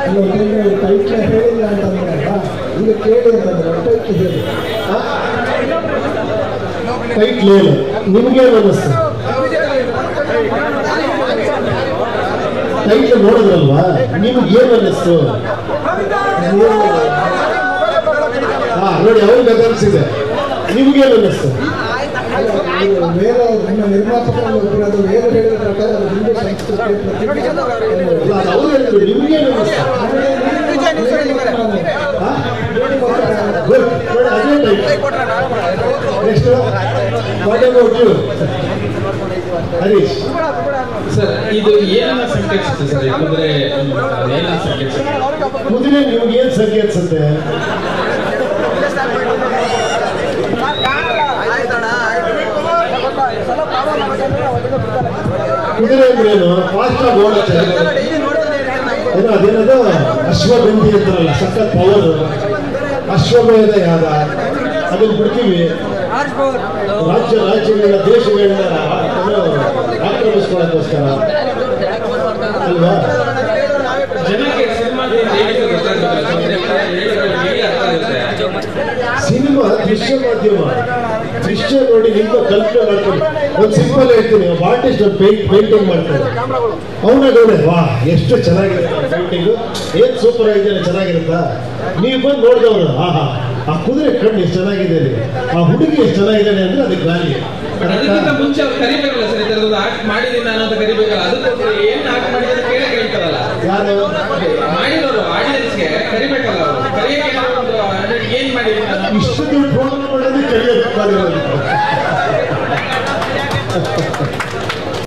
ನೀವು ಟೈಟ್ಲ ಹೇಳಿಲ್ಲ ಅಂತಂದ್ರಲ್ವಾ ಈಗ ಕೇಳಿ ಅಂತಂದ್ರೆ ಟೈಟ್ಲ್ ಹೇಳಿ ಟೈಟ್ ಲೇನು ನಿಮ್ಗೇನು ಅನ್ನಿಸ್ತು ಟೈಟ್ ನೋಡಿದ್ರಲ್ವಾ ನಿಮ್ಗೆ ಏನು ಅನ್ನಿಸ್ತು ಹಾ ನೋಡಿ ಅವ್ರಿಗೆ ಬೆದರಿಸಿದೆ ನಿಮ್ಗೇನು ಅನ್ನಿಸ್ತು ನೀವು ವೇದ ನಿಮ್ಮ ನಿರ್ಮಾಪಕರಲ್ಲಿ ಒಬ್ಬರು ಅದು ವೇದ ಹೇಳಿದ ಪ್ರಕಾರ ಅದು ಹಿಂದೂ ಸಂಸ್ಕೃತಿ ಅಲ್ಲ, ಅದು ಅವ್ರು ಹೇಳಿದ್ರು ನಿಮ್ಗೇನು ಅನ್ನಿಸ್ತು ಹಾ? Good. ನೋಡಿ, ಅದೇ tight next what about you Harish sir ಇದು ಏನನ್ನ ಸಂಕೇತಿಸುತ್ತೆ ಸರ್ ಈ ಕುದುರೆ ಏನನ್ನ ಸಂಕೇತಿಸುತ್ತೆ ಕುದುರೆ ನಿಮ್ಗೆ ಏನ್ ಸಂಕೇತಿಸುತ್ತೆ ಕುದುರೆ ಅಂದ್ರೇನು ಫಾಸ್ಟ್ ಆಗಿ ಓಡುತ್ತೆ ಏನೋ ಅದೇನದು ಅಶ್ವಗಂಧಿ ಅಂತಾರಲ್ಲ ಸಖತ್ ಪವರ್ ಅಶ್ವಮೇಧ ಯಾಗ ಅದನ್ನ ಬಿಡ್ತೀವಿ ರಾಜ್ಯ ರಾಜ್ಯಗಳನ್ನ ದೇಶಗಳನ್ನ ಏನೋ ಆಕ್ರಮಿಸ್ಕೊಳ್ಳೋಕ್ಕೋಸ್ಕರ ಅಲ್ವಾ ಜನಕ್ಕೆ ಸಿನಿಮಾದಿಂದ ಹೇಳಿದ್ರೆ ಗೊತ್ತಾಗುತ್ತೆ ಕುದುರೆ ಬಗ್ಗೆ ಹೇಳಿದ್ರೆ ಹೇಗೆ ಅರ್ಥ ಆಗುತ್ತೆ ಸಿನಿಮಾ ದೃಶ್ಯ ಮಾಧ್ಯಮ ದೃಶ್ಯ ನೋಡಿ ನಿಮ್ಮ ಕಲ್ಪನೆ ಮಾಡ್ಕೊಂಡು ಒಂದು ಸಿಂಪಲ್ ಹೇಳ್ತೀನಿ ಒಬ್ಬ ಆರ್ಟಿಸ್ಟ್ ಒಂದು ಪೇಂಟ್ ಪೇಂಟಿಂಗ್ ಮಾಡ್ತಾರೆ ಅವನ ನೋಡಿ ವಾ ಎಷ್ಟು ಚೆನ್ನಾಗಿದೆ ಪೇಂಟಿಂಗು ಏನ್ ಸೂಪರ್ ಆಗಿದೆ ಚೆನ್ನಾಗಿರುತ್ತಾ ನೀವು ಬಂದು ನೋಡಿದವರು ಆಹಾ ಆ ಕುದುರೆ ಕಣ್ಣು ಎಷ್ಟು ಚೆನ್ನಾಗಿದೆ ಅಲ್ಲಿ. ಆ ಹುಡುಗಿ ಎಷ್ಟು ಚೆನ್ನಾಗಿದ್ದಾನೆ ಅಂದ್ರೆ ಅದಕ್ಕೆ ವ್ಯಾಲ್ಯೂ ಬಟ್ ಅದಕ್ಕಿಂತ ಮುಂಚೆ ಅವ್ರು ಕರಿಬೇಕಲ್ಲ ಸರ್ ಈ ತರದ್ದು ಆಕ್ಟ್ ಮಾಡಿದ್ದೀನಿ ನಾನು ಅಂತ ಕರಿಬೇಕಲ್ಲ ಅದಕ್ಕೋಸ್ಕರ ಏನ್ ಆಕ್ಟ್ ಮಾಡಿದ್ರೆ ಕೇಳೇ ಕೇಳ್ತಾರಲ್ಲ ಯಾರು ಮಾಡಿರೋರು ಆಡಿಯನ್ಸ್ಗೆ ಕರಿಬೇಕಲ್ಲ ಅವರು ಕರಿಯಕ್ಕೆ ಏನಾದ್ರು ಒಂದು ಅಂದ್ರೆ ಏನ್ ಮಾಡಿದ್ದೀನಿ ನಾನು ಇಷ್ಟು ದುಡ್ಡು ಫೋನ್ ಮಾಡೋದು ಕಲಿಯೋದು